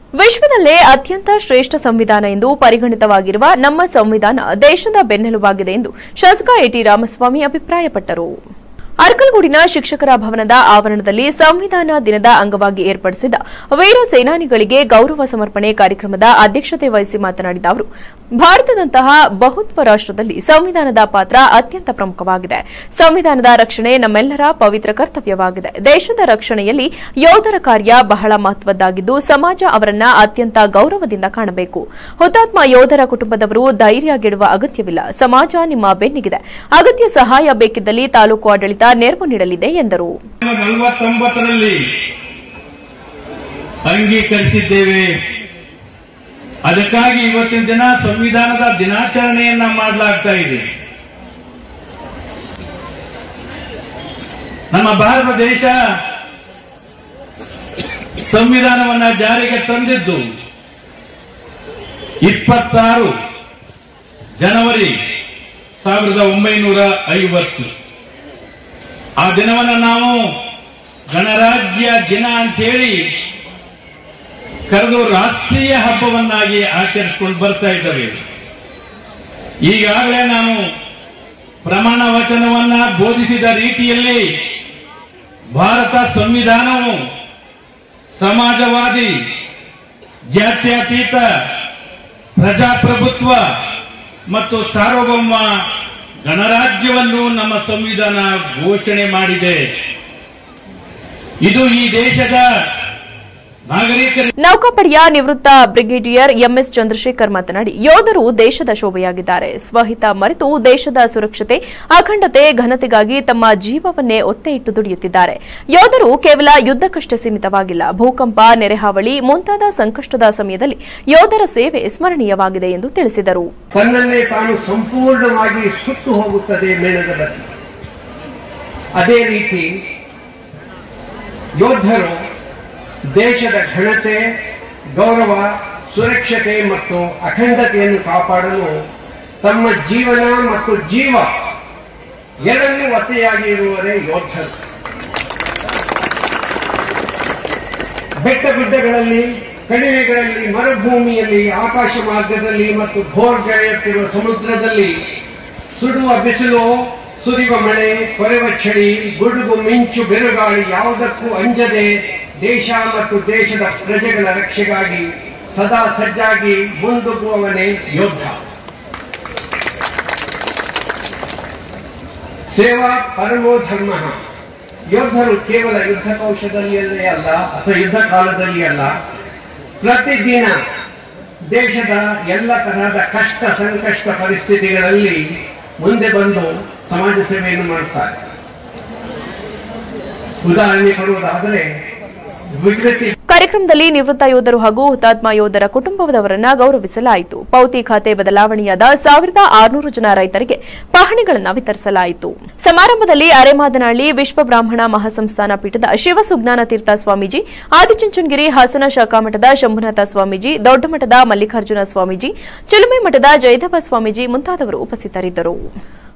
ವಿಶ್ವದಲ್ಲೇ ಅತ್ಯಂತ ಶ್ರೇಷ್ಠ ಸಂವಿಧಾನ ಎಂದು ಪರಿಗಣಿತವಾಗಿರುವ ನಮ್ಮ ಸಂವಿಧಾನ ದೇಶದ ಬೆನ್ನೆಲುಬಾಗಿದೆ ಎಂದು ಶಾಸಕ ಎಟಿ ರಾಮಸ್ವಾಮಿ ಅಭಿಪ್ರಾಯಪಟ್ಟರು ಅರ್ಕಲ್ಗೂಡಿನ ಶಿಕ್ಷಕರ ಭವನದ ಆವರಣದಲ್ಲಿ ಸಂವಿಧಾನ ದಿನದ ಅಂಗವಾಗಿ ಏರ್ಪಡಿಸಿದ ವೀರ ಸೇನಾನಿಗಳಿಗೆ ಗೌರವ ಸಮರ್ಪಣೆ ಕಾರ್ಯಕ್ರಮದ ಅಧ್ಯಕ್ಷತೆ ವಹಿಸಿ ಮಾತನಾಡಿದ ಅವರು ಭಾರತದಂತಹ ಬಹುತ್ವ ರಾಷ್ಟ್ರದಲ್ಲಿ ಸಂವಿಧಾನದ ಪಾತ್ರ ಅತ್ಯಂತ ಪ್ರಮುಖವಾಗಿದೆ ಸಂವಿಧಾನದ ರಕ್ಷಣೆ ನಮ್ಮೆಲ್ಲರ ಪವಿತ್ರ ಕರ್ತವ್ಯವಾಗಿದೆ ದೇಶದ ರಕ್ಷಣೆಯಲ್ಲಿ ಯೋಧರ ಕಾರ್ಯ ಬಹಳ ಮಹತ್ವದ್ದಾಗಿದ್ದು ಸಮಾಜ ಅವರನ್ನ ಅತ್ಯಂತ ಗೌರವದಿಂದ ಕಾಣಬೇಕು ಹುತಾತ್ಮ ಯೋಧರ ಕುಟುಂಬದವರು ಧೈರ್ಯಗೆಡುವ ಅಗತ್ಯವಿಲ್ಲ ಸಮಾಜ ನಿಮ್ಮ ಬೆನ್ನಿಗಿದೆ ಅಗತ್ಯ ಸಹಾಯ ಬೇಕಿದ್ದಲ್ಲಿ ತಾಲೂಕು ಆಡಳಿತ ನೆರವು ನೀಡಲಿದೆ ಎಂದರು ನಲವತ್ತೊಂಬತ್ತರಲ್ಲಿ ಅಂಗೀಕರಿಸಿದ್ದೇವೆ ಅದಕ್ಕಾಗಿ ಇವತ್ತಿನ ದಿನ ಸಂವಿಧಾನದ ದಿನಾಚರಣೆಯನ್ನ ಮಾಡಲಾಗ್ತಾ ಇದೆ ನಮ್ಮ ಭಾರತ ದೇಶ ಸಂವಿಧಾನವನ್ನ ಜಾರಿಗೆ ತಂದಿದ್ದು ಇಪ್ಪತ್ತಾರು ಜನವರಿ ಸಾವಿರದ ಒಂಬೈನೂರ ಐವತ್ತು ಆ ದಿನವನ್ನು ನಾವು ಗಣರಾಜ್ಯ ದಿನ ಅಂತೇಳಿ ಕರೆದು ರಾಷ್ಟ್ರೀಯ ಹಬ್ಬವನ್ನಾಗಿ ಆಚರಿಸಿಕೊಂಡು ಬರ್ತಾ ಇದ್ದೇವೆ ಈಗಾಗಲೇ ನಾನು ಪ್ರಮಾಣ ವಚನವನ್ನ ಬೋಧಿಸಿದ ರೀತಿಯಲ್ಲಿ ಭಾರತ ಸಂವಿಧಾನವು ಸಮಾಜವಾದಿ ಜಾತ್ಯತೀತ ಪ್ರಜಾಪ್ರಭುತ್ವ ಮತ್ತು ಸಾರ್ವಭೌಮ ಗಣರಾಜ್ಯವನ್ನು ನಮ್ಮ ಸಂವಿಧಾನ ಘೋಷಣೆ ಮಾಡಿದೆ ಇದು ಈ ದೇಶದ ನಾಗರಿಕರ ನೌಕಾಪಡೆಯ ನಿವೃತ್ತ ಬ್ರಿಗೇಡಿಯರ್ ಎಂಎಸ್ ಚಂದ್ರಶೇಖರ್ ಮಾತನಾಡಿ ಯೋಧರು ದೇಶದ ಶೋಭೆಯಾಗಿದ್ದಾರೆ ಸ್ವಹಿತ ಮರೆತು ದೇಶದ ಸುರಕ್ಷತೆ ಅಖಂಡತೆ ಘನತೆಗಾಗಿ ತಮ್ಮ ಜೀವವನ್ನೇ ಒತ್ತೆ ಇಟ್ಟು ದುಡಿಯುತ್ತಿದ್ದಾರೆ ಯೋಧರು ಕೇವಲ ಯುದ್ಧಕ್ಕಷ್ಟೇ ಸೀಮಿತವಾಗಿಲ್ಲ ಭೂಕಂಪ ನೆರೆಹಾವಳಿ ಮುಂತಾದ ಸಂಕಷ್ಟದ ಸಮಯದಲ್ಲಿ ಯೋಧರ ಸೇವೆ ಸ್ಮರಣೀಯವಾಗಿದೆ ಎಂದು ತಿಳಿಸಿದರು ತನ್ನನ್ನೇ ತಾನು ಸಂಪೂರ್ಣವಾಗಿ ಸುಟ್ಟು ಹೋಗುತ್ತದೆ ಮೇಣದ ಬತ್ತಿ ಅದೇ ರೀತಿ ಯೋಧರು ದೇಶದ ಘನತೆ ಗೌರವ ಸುರಕ್ಷತೆ ಮತ್ತು ಅಖಂಡತೆಯನ್ನು ಕಾಪಾಡಲು ತಮ್ಮ ಜೀವನ ಮತ್ತು ಜೀವ ಎರಡನ್ನೂ ಒತ್ತೆಯಾಗಿ ಇರುವವರೇ ಯೋಧರು ಬೆಟ್ಟ ಗುಡ್ಡಗಳಲ್ಲಿ ಕಣಿವೆಗಳಲ್ಲಿ ಮರುಭೂಮಿಯಲ್ಲಿ ಆಕಾಶ ಮಾರ್ಗದಲ್ಲಿ ಮತ್ತು ಭೋರ್ಗಳೆಯುತ್ತಿರುವ ಸಮುದ್ರದಲ್ಲಿ ಸುಡುವ ಬಿಸಿಲು ಸುರಿಯುವ ಮಳೆ ಕೊರೆವ ಚಳಿ ಗುಡುಗು ಮಿಂಚು ಬಿರುಗಾಳಿ ಯಾವುದಕ್ಕೂ ಅಂಜದೆ ದೇಶ ಮತ್ತು ದೇಶದ ಪ್ರಜೆಗಳ ರಕ್ಷೆಗಾಗಿ ಸದಾ ಸಜ್ಜಾಗಿ ಮುಂದುಗುವವನೇ ಯೋಧ ಸೇವಾ ಪರಮೋ ಧರ್ಮ ಯೋಧರು ಕೇವಲ ಯುದ್ಧ ಕೌಶಲ್ಯದಲ್ಲೇ ಅಲ್ಲ ಅಥವಾ ಯುದ್ಧ ಕಾಲದಲ್ಲಿ ಅಲ್ಲ ಪ್ರತಿದಿನ ದೇಶದ ಎಲ್ಲ ತರಹದ ಕಷ್ಟ ಸಂಕಷ್ಟ ಪರಿಸ್ಥಿತಿಗಳಲ್ಲಿ ಮುಂದೆ ಬಂದು ಸಮಾಜ ಸೇವೆಯನ್ನು ಮಾಡುತ್ತಾರೆ ಉದಾಹರಣೆ ಕೊಡುವುದಾದರೆ ವಿಕೃತಿ ಕಾರ್ಯಕ್ರಮದಲ್ಲಿ ನಿವೃತ್ತ ಯೋಧರು ಹಾಗೂ ಹುತಾತ್ಮ ಯೋಧರ ಕುಟುಂಬದವರನ್ನ ಗೌರವಿಸಲಾಯಿತು ಪೌತಿ ಖಾತೆ ಬದಲಾವಣೆಯಾದ ಸಾವಿರದ ಆರುನೂರು ಜನ ರೈತರಿಗೆ ಪಹಣಿಗಳನ್ನು ವಿತರಿಸಲಾಯಿತು ಸಮಾರಂಭದಲ್ಲಿ ಅರೆಮಾದನಹಳ್ಳಿ ವಿಶ್ವ ಬ್ರಾಹ್ಮಣ ಮಹಾಸಂಸ್ಥಾನ ಪೀಠದ ಶಿವಸುಜ್ಞಾನ ತೀರ್ಥ ಸ್ವಾಮೀಜಿ ಆದಿಚುಂಚನಗಿರಿ ಹಾಸನ ಶಾಖಾಮಠದ ಶಂಭುನಾಥ ಸ್ವಾಮೀಜಿ ದೊಡ್ಡಮಠದ ಮಲ್ಲಿಕಾರ್ಜುನ ಸ್ವಾಮೀಜಿ ಚಿಲುಮೆ ಮಠದ ಜಯದೇವ ಸ್ವಾಮೀಜಿ ಮುಂತಾದವರು ಉಪಸ್ಥಿತರಿದ್ದರು